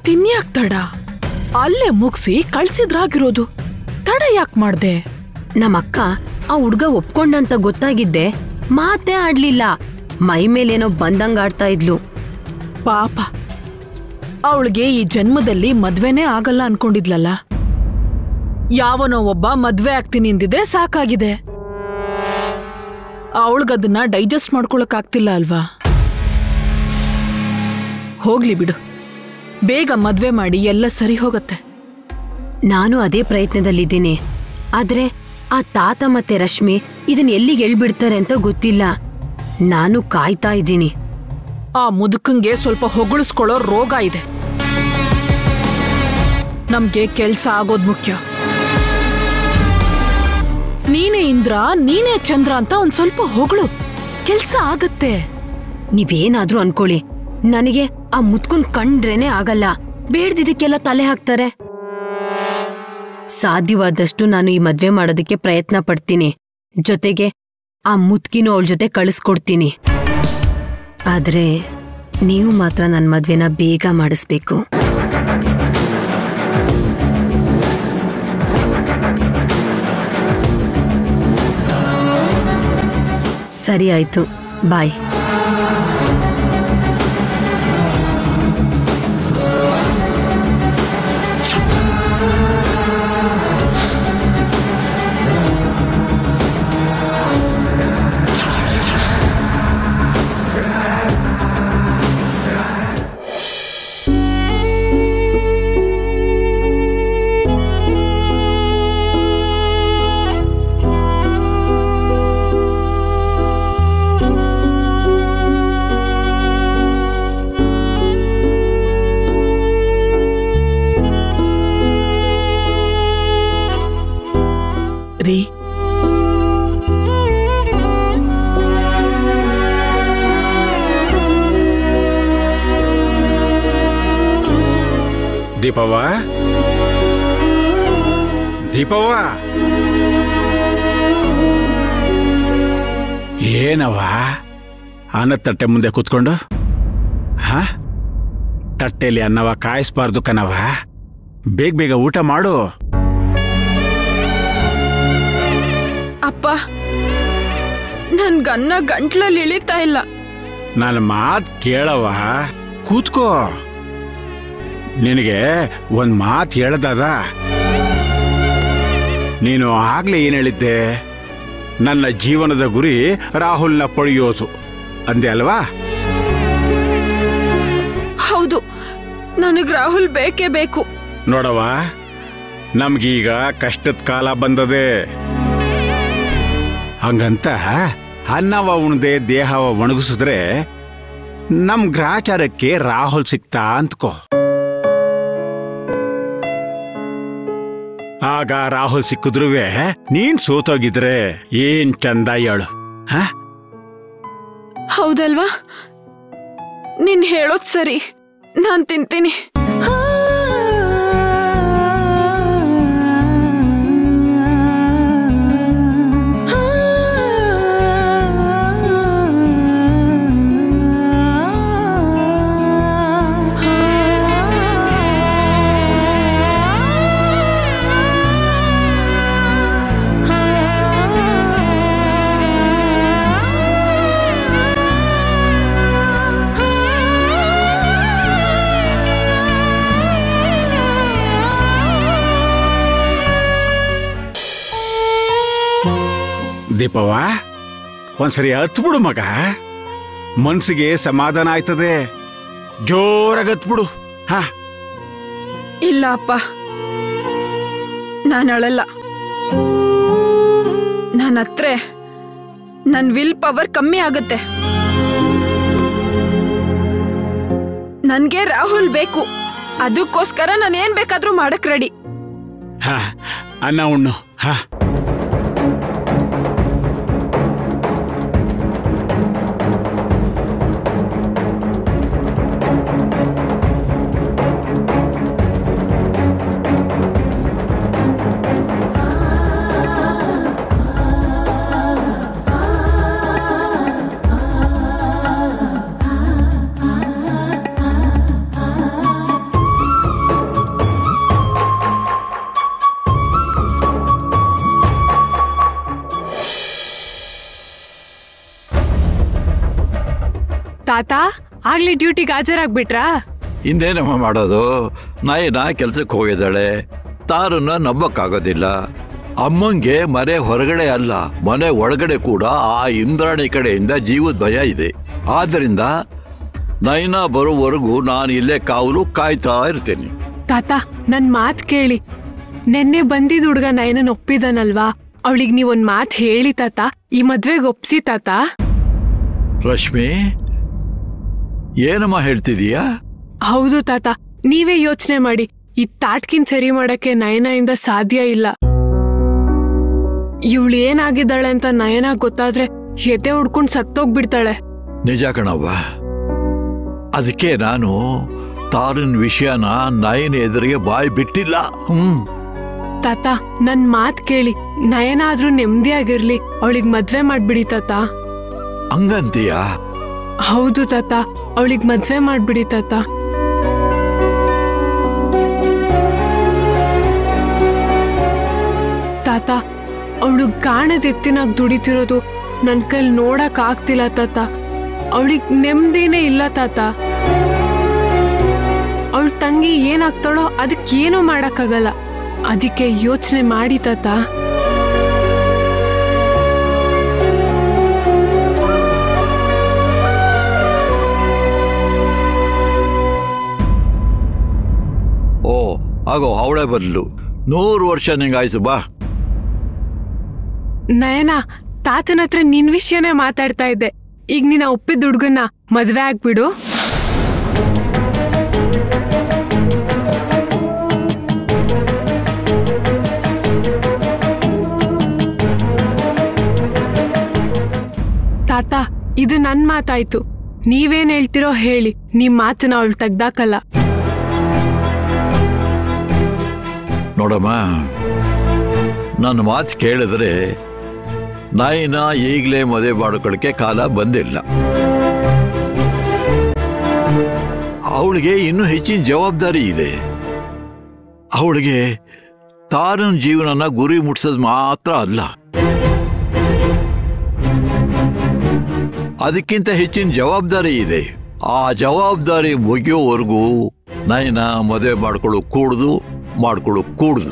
ಮತ್ತಿನ್ಯಾಕ್ ತಡ ಅಲ್ಲೇ ಮುಗ್ಸಿ ಕಳ್ಸಿದ್ರಾಗಿರೋದು ತಡ ಯಾಕ್ ಮಾಡ್ದೆ ನಮ್ಮಕ್ಕ ಆ ಹುಡ್ಗ ಒಪ್ಕೊಂಡಂತ ಗೊತ್ತಾಗಿದ್ದೆ ಮಾತೇ ಆಡ್ಲಿಲ್ಲ ಮೈ ಮೇಲೇನೋ ಬಂದಂಗ್ ಆಡ್ತಾ ಇದ್ಲು ಪಾಪ ಅವಳಿಗೆ ಈ ಜನ್ಮದಲ್ಲಿ ಮದ್ವೆನೇ ಆಗಲ್ಲ ಅನ್ಕೊಂಡಿದ್ಲಲ್ಲ ಯಾವನೋ ಒಬ್ಬ ಮದ್ವೆ ಆಗ್ತೀನಿ ಅಂದಿದೆ ಸಾಕಾಗಿದೆ ಅವಳಿಗದನ್ನ ಡೈಜೆಸ್ಟ್ ಮಾಡ್ಕೊಳಕ್ ಆಗ್ತಿಲ್ಲ ಅಲ್ವಾ ಹೋಗ್ಲಿ ಬಿಡು ಬೇಗ ಮದ್ವೆ ಮಾಡಿ ಎಲ್ಲ ಸರಿ ಹೋಗತ್ತೆ ನಾನು ಅದೇ ಪ್ರಯತ್ನದಲ್ಲಿದ್ದೀನಿ ಆದ್ರೆ ಆ ತಾತ ಮತ್ತೆ ರಶ್ಮಿ ಇದನ್ ಎಲ್ಲಿಗೆ ಎಳ್ಬಿಡ್ತಾರೆ ಅಂತ ಗೊತ್ತಿಲ್ಲ ನಾನು ಕಾಯ್ತಾ ಇದ್ದೀನಿ ಆ ಮುದುಕಂಗೆ ಸ್ವಲ್ಪ ಹೊಗಳಿಸ್ಕೊಳ್ಳೋ ರೋಗ ಇದೆ ನಮ್ಗೆ ಕೆಲ್ಸ ಆಗೋದ್ ಮುಖ್ಯ ನೀನೇ ಇಂದ್ರ ನೀನೇ ಚಂದ್ರ ಅಂತ ಒಂದ್ ಸ್ವಲ್ಪ ಹೊಗಳು ಕೆಲ್ಸ ಆಗತ್ತೆ ನೀವೇನಾದ್ರೂ ಅನ್ಕೊಳ್ಳಿ ನನಗೆ ಆ ಮುತ್ಕುನ್ ಕಂಡ್ರೇನೆ ಆಗಲ್ಲ ಬೇಡ್ದಿದ್ದಕ್ಕೆಲ್ಲ ತಲೆ ಹಾಕ್ತಾರೆ ಸಾಧ್ಯವಾದಷ್ಟು ನಾನು ಈ ಮದ್ವೆ ಮಾಡೋದಕ್ಕೆ ಪ್ರಯತ್ನ ಪಡ್ತೀನಿ ಜೊತೆಗೆ ಆ ಮುತ್ಕಿನೂ ಅವಳ ಜೊತೆ ಕಳಿಸ್ಕೊಡ್ತೀನಿ ಆದ್ರೆ ನೀವು ಮಾತ್ರ ನನ್ನ ಮದ್ವೆನ ಬೇಗ ಮಾಡಿಸ್ಬೇಕು ಸರಿ ಆಯ್ತು ಬಾಯ್ ರೀ ದೀಪವ್ವ ದೀಪವ್ವ ಏನವ್ವ ಅನ್ನದ ತಟ್ಟೆ ಮುಂದೆ ಕೂತ್ಕೊಂಡು ಹಾ ತಟ್ಟೆಲಿ ಅನ್ನವ ಕಾಯಿಸ್ಬಾರ್ದು ಕಣವ ಬೇಗ ಬೇಗ ಊಟ ಮಾಡು ಅಪ್ಪ ನನ್ಗನ್ನ ಗಂಟ್ಲಲ್ಲಿ ಇಳಿತಾ ಇಲ್ಲ ನನ್ನ ಮಾತು ಕೇಳವ ಕೂತ್ಕೋ ನಿನಗೆ ಒಂದ್ ಮಾತು ಹೇಳ್ದದ ನೀನು ಆಗ್ಲೇ ಏನ್ ಹೇಳಿದ್ದೆ ನನ್ನ ಜೀವನದ ಗುರಿ ರಾಹುಲ್ನ ಪಡೆಯೋದು ಅಂದೆ ಅಲ್ವಾ ಹೌದು ನನಗ್ ರಾಹುಲ್ ಬೇಕೇ ಬೇಕು ನೋಡವ ನಮ್ಗೀಗ ಕಷ್ಟದ ಕಾಲ ಬಂದದೆ ಹಂಗಂತ ಅನ್ನವ ಉಣ್ದೆ ದೇಹವ ಒಣಗಿಸಿದ್ರೆ ನಮ್ ಗ್ರಾಚಾರಕ್ಕೆ ರಾಹುಲ್ ಸಿಕ್ತಾ ಅಂತ್ಕೋ ಆಗ ರಾಹುಲ್ ಸಿಕ್ಕಿದ್ರುವೆ ನೀನ್ ಸೋತೋಗಿದ್ರೆ ಏನ್ ಚಂದ ಹೇಳು ಹ ಹೌದಲ್ವಾ ನೀನ್ ಹೇಳೋದ್ ಸರಿ ನಾನ್ ತಿಂತೀನಿ ದೀಪವ್ವ ಒಂದ್ಸರಿ ಹತ್ಬಿಡು ಮಗ ಮನ್ಸಿಗೆ ಸಮಾಧಾನ ಆಯ್ತದೆ ಜೋರಾಗಿ ಹತ್ಬಿಡು ಹಾ ಇಲ್ಲ ಅಪ್ಪ ನಾನು ಅಳಲ್ಲ ನನ್ನ ಹತ್ರ ನನ್ ವಿಲ್ ಪವರ್ ಕಮ್ಮಿ ಆಗುತ್ತೆ ನನ್ಗೆ ರಾಹುಲ್ ಬೇಕು ಅದಕ್ಕೋಸ್ಕರ ನಾನು ಏನ್ ಬೇಕಾದ್ರೂ ಮಾಡಕ್ ರೆಡಿ ಹಾ ಅನ್ನ ಉಣ್ಣು ಹಾ ತಾತ ಆಗ್ಲಿ ಡ್ಯೂಟಿಗೆ ಹಾಜರಾಗ್ಬಿಟ್ರಾ ಇನ್ನೇನಮ್ಮ ಮಾಡೋದು ನಾಯಿನ ಕೆಲ್ಸಕ್ಕೆ ಹೋಗಿದ್ದಾಳೆ ತಾರನ್ನ ನಂಬಕ್ಕಾಗೋದಿಲ್ಲ ಅಮ್ಮಂಗೆ ಮನೆ ಹೊರಗಡೆ ಅಲ್ಲ ಮನೆ ಒಳಗಡೆ ಕೂಡ ಆ ಇಂದ್ರಾಣಿ ಕಡೆಯಿಂದ ಜೀವದ ಭಯ ಇದೆ ಆದ್ರಿಂದ ನೈನಾ ಬರೋವರೆಗೂ ನಾನು ಇಲ್ಲೇ ಕಾವಲು ಕಾಯ್ತಾ ಇರ್ತೇನೆ ತಾತ ನನ್ ಮಾತ್ ಕೇಳಿ ನೆನ್ನೆ ಬಂದಿದ್ ಹುಡ್ಗ ನಯನನ್ ಒಪ್ಪಿದನಲ್ವಾ ಅವಳಿಗೆ ನೀವೊಂದ್ ಮಾತ್ ಹೇಳಿ ತಾತ ಈ ಮದ್ವೆಗೆ ಒಪ್ಸಿ ತಾತ ರಶ್ಮಿ ಏನಮ್ಮ ಹೇಳ್ತಿದೀಯಾ ಹೌದು ತಾತ ನೀವೇ ಯೋಚನೆ ಮಾಡಿ ಈ ತಾಟ್ಕಿನ್ ಸರಿ ಮಾಡಕ್ಕೆ ನಯನದಿಂದ ಸಾಧ್ಯ ಇಲ್ಲ ಇವಳು ಏನಾಗಿದ್ದಾಳೆ ಅಂತ ನಯನ ಗೊತ್ತಾದ್ರೆ ಎದೆ ಹುಡ್ಕೊಂಡ್ ಸತ್ತೋಗ್ಬಿಡ್ತಾಳೆ ನಿಜ ಕಣವ್ವ ಅದಕ್ಕೆ ನಾನು ತಾರಿನ ವಿಷಯನ ನಯನ ಎದುರಿಗೆ ಬಾಯಿ ಬಿಟ್ಟಿಲ್ಲ ಹ್ಮ್ ತಾತ ನನ್ ಮಾತ್ ಕೇಳಿ ನಯನ ಆದ್ರೂ ನೆಮ್ಮದಿಯಾಗಿರ್ಲಿ ಅವಳಿಗೆ ಮದ್ವೆ ಮಾಡ್ಬಿಡಿ ತಾತ ಹಂಗಂತೀಯ ಹೌದು ತಾತ ಅವಳಿಗೆ ಮದ್ವೆ ಮಾಡ್ಬಿಡಿ ತಾತ ತಾತ ಅವಳು ಗಾಣದ ಎತ್ತಿನಾಗ್ ದುಡಿತಿರೋದು ನನ್ ಕೈಲಿ ನೋಡಕ್ ಆಗ್ತಿಲ್ಲ ತಾತ ಅವಳಿಗೆ ನೆಮ್ಮದಿನೇ ಇಲ್ಲ ತಾತ ಅವಳ ತಂಗಿ ಏನಾಗ್ತಾಳೋ ಅದಕ್ಕೇನೂ ಮಾಡಕ್ಕಾಗಲ್ಲ ಅದಕ್ಕೆ ಯೋಚನೆ ಮಾಡಿ ತಾತ ಓ ಆಗೋ ಅವಳೇ ಬದಲು ನೂರು ವರ್ಷ ನಿಂಗಾಯ್ಸು ಬಾ ನಯನ ತಾತನ ಹತ್ರ ನಿನ್ ವಿಷಯನೇ ಮಾತಾಡ್ತಾ ಇದ್ದೆ ಈಗ ನೀನ ಒಪ್ಪಿದ ಹುಡ್ಗನ್ನ ಮದ್ವೆ ಆಗ್ಬಿಡು ತಾತ ಇದು ನನ್ ಮಾತಾಯ್ತು ನೀವೇನ್ ಹೇಳ್ತಿರೋ ಹೇಳಿ ನಿಮ್ ಮಾತನ್ನ ಅವಳು ತೆಗ್ದಾಕಲ್ಲ ನೋಡಮ್ಮ ನನ್ನ ಮಾತು ಕೇಳಿದ್ರೆ ನಾಯಿನ ಈಗಲೇ ಮದುವೆ ಮಾಡ್ಕೊಳ್ಳೋಕ್ಕೆ ಕಾಲ ಬಂದಿಲ್ಲ ಅವಳಿಗೆ ಇನ್ನೂ ಹೆಚ್ಚಿನ ಜವಾಬ್ದಾರಿ ಇದೆ ಅವಳಿಗೆ ತಾರನ ಜೀವನನ ಗುರಿ ಮುಟ್ಸೋದು ಮಾತ್ರ ಅಲ್ಲ ಅದಕ್ಕಿಂತ ಹೆಚ್ಚಿನ ಜವಾಬ್ದಾರಿ ಇದೆ ಆ ಜವಾಬ್ದಾರಿ ಮುಗಿಯೋವರೆಗೂ ನಯನ ಮದುವೆ ಮಾಡ್ಕೊಳ್ಳೋ ಕೂಡುದು ಮಾಡ್ಕೊಳ್ಳೋ ಕೂಡುದು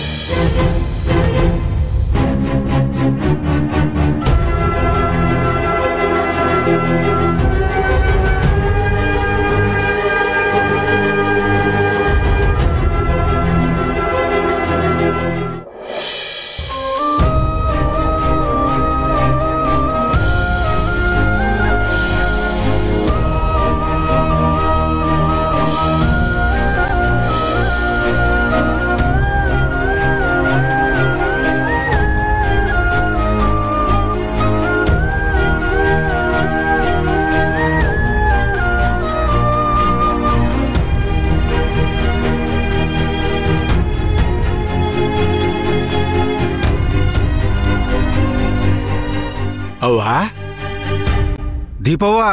ಅವ್ವ ದೀಪವ್ವ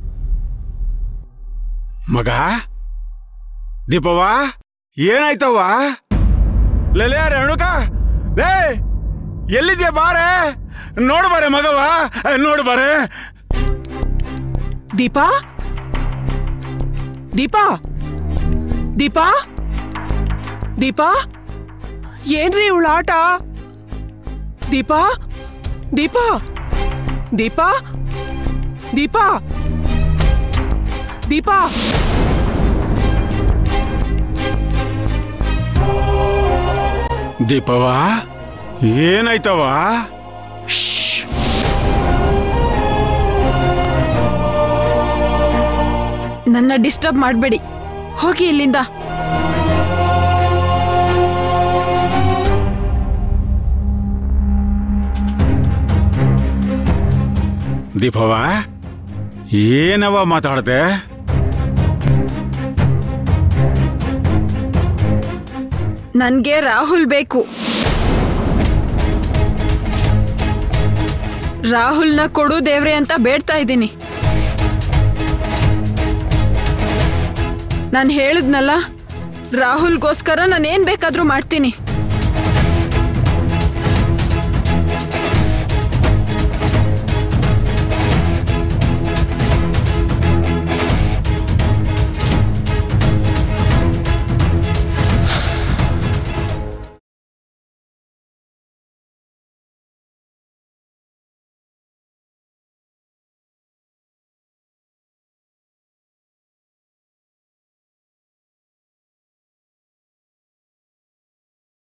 ಮಗ ದೀಪವ್ವ ಏನಾಯ್ತವ್ವ ಲೇ ರೇಣುಕ ಲೇ ಎಲ್ಲಿದ್ಯಾ ಬಾರೆ ನೋಡು ಬಾರೆ ಮಗವ ನೋಡು ಬಾರೆ ದೀಪಾ ದೀಪಾ ದೀಪಾ ದೀಪಾ ಏನ್ರಿ ಇವಳ ಆಟ ದೀಪಾ ದೀಪಾ ದೀಪಾ ದೀಪಾ ದೀಪಾ ದೀಪವ್ವ ಏನಾಯ್ತವ್ವ ನನ್ನ ಡಿಸ್ಟರ್ಬ್ ಮಾಡಬೇಡಿ ಹೋಗಿ ಇಲ್ಲಿಂದ ದೀಪವ್ವ ಏನವ್ವ ಮಾತಾಡ್ದೆ ನನ್ಗೆ ರಾಹುಲ್ ಬೇಕು ರಾಹುಲ್ನ ಕೊಡು ದೇವ್ರೆ ಅಂತ ಬೇಡ್ತಾ ಇದ್ದೀನಿ ನಾನು ಹೇಳಿದ್ನಲ್ಲ ರಾಹುಲ್ಗೋಸ್ಕರ ನಾನು ಏನ್ ಬೇಕಾದ್ರೂ ಮಾಡ್ತೀನಿ